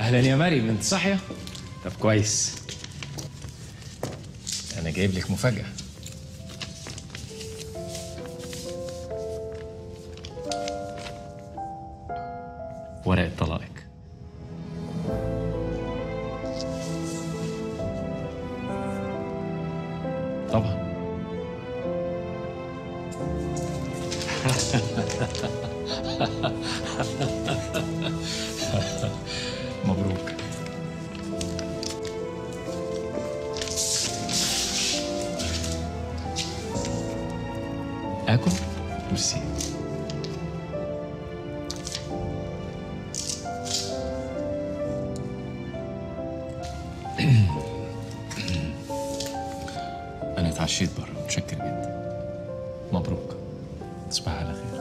اهلا يا مريم انت صاحيه طب كويس انا جايب لك مفاجاه ورقه طلاقك طبعا مبروك اكل ميرسي انا اتعشيت بره متشكر جدا مبروك تصبح على خير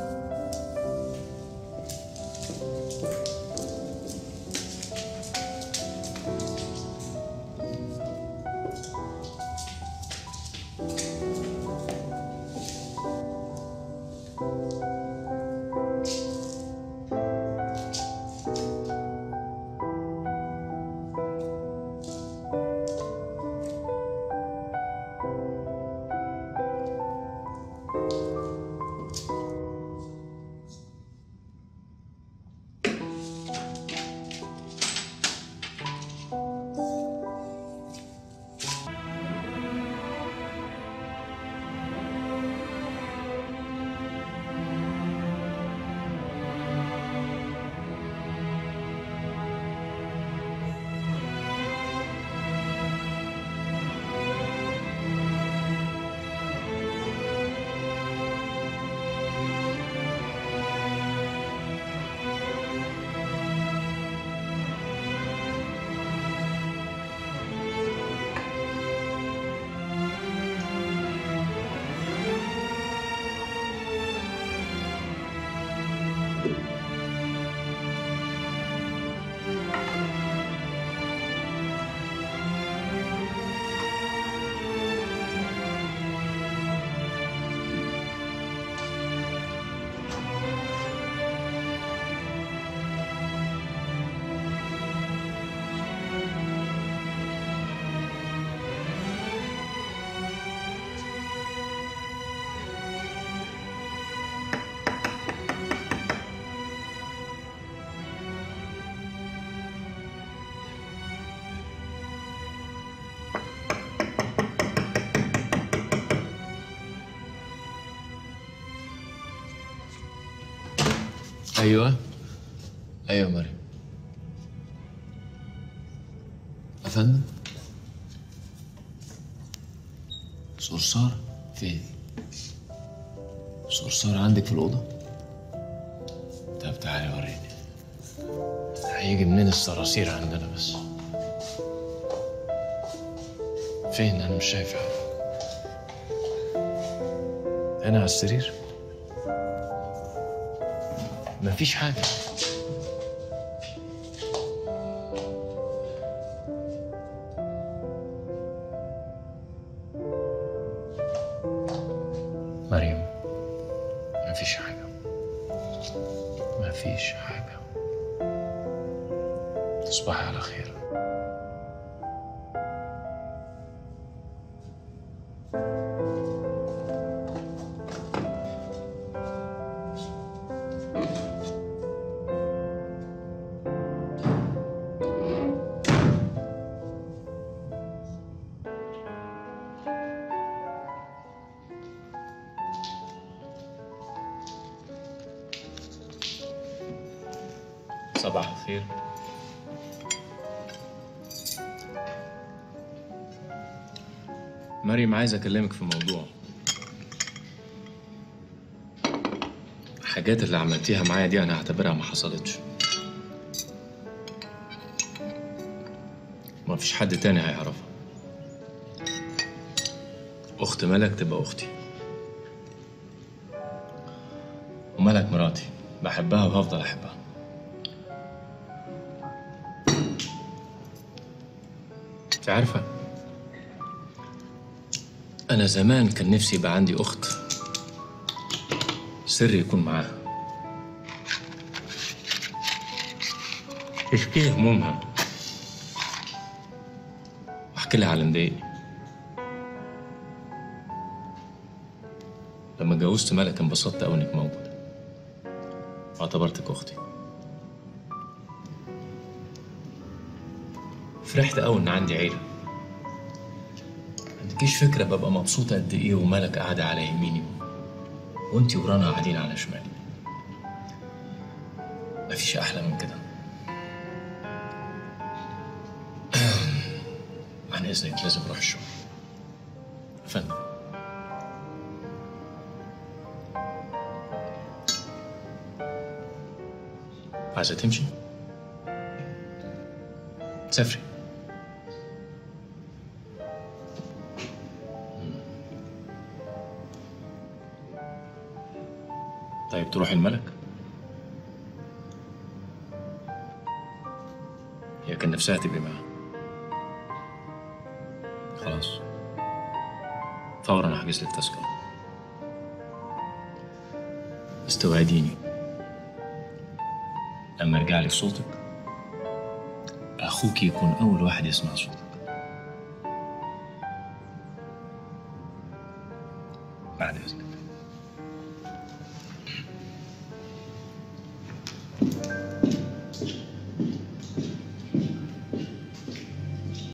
ايوه ايوه مريم افندم صرصار فين صرصار عندك في الاوضه طب تعالي وريني هيجي منين الصراصير عندنا بس فين انا مش شايف حاجه هنا على السرير مفيش حاجه مريم مفيش حاجه مفيش حاجه تصبحي على خير صباح الخير مريم عايز اكلمك في موضوع الحاجات اللي عملتيها معايا دي انا هعتبرها ما حصلتش ما فيش حد تاني هيعرفها اخت ملك تبقى اختي وملك مراتي بحبها وهفضل احبها انت عارفة أنا زمان كان نفسي يبقى عندي أخت سر يكون معاها تشكيه همومها احكي لها على اللي مضايقني لما اتجوزت ملك انبسطت قوي انك موجوده واعتبرتك اختي فرحت قوي ان عندي عيله عندكيش فكره ببقى مبسوطه قد ايه وملك قاعده على يميني وانتي ورانا قاعدين على شمالي مفيش احلى من كده عن اذنك لازم اروح الشغل يا فندم عايزة تمشي؟ تسافري طيب تروحي الملك؟ هي كان نفسها تبقي معاه خلاص فورا هحجز لك تذكرة بس توعديني لما ارجع لك صوتك اخوك يكون اول واحد يسمع صوتك بعد اذنك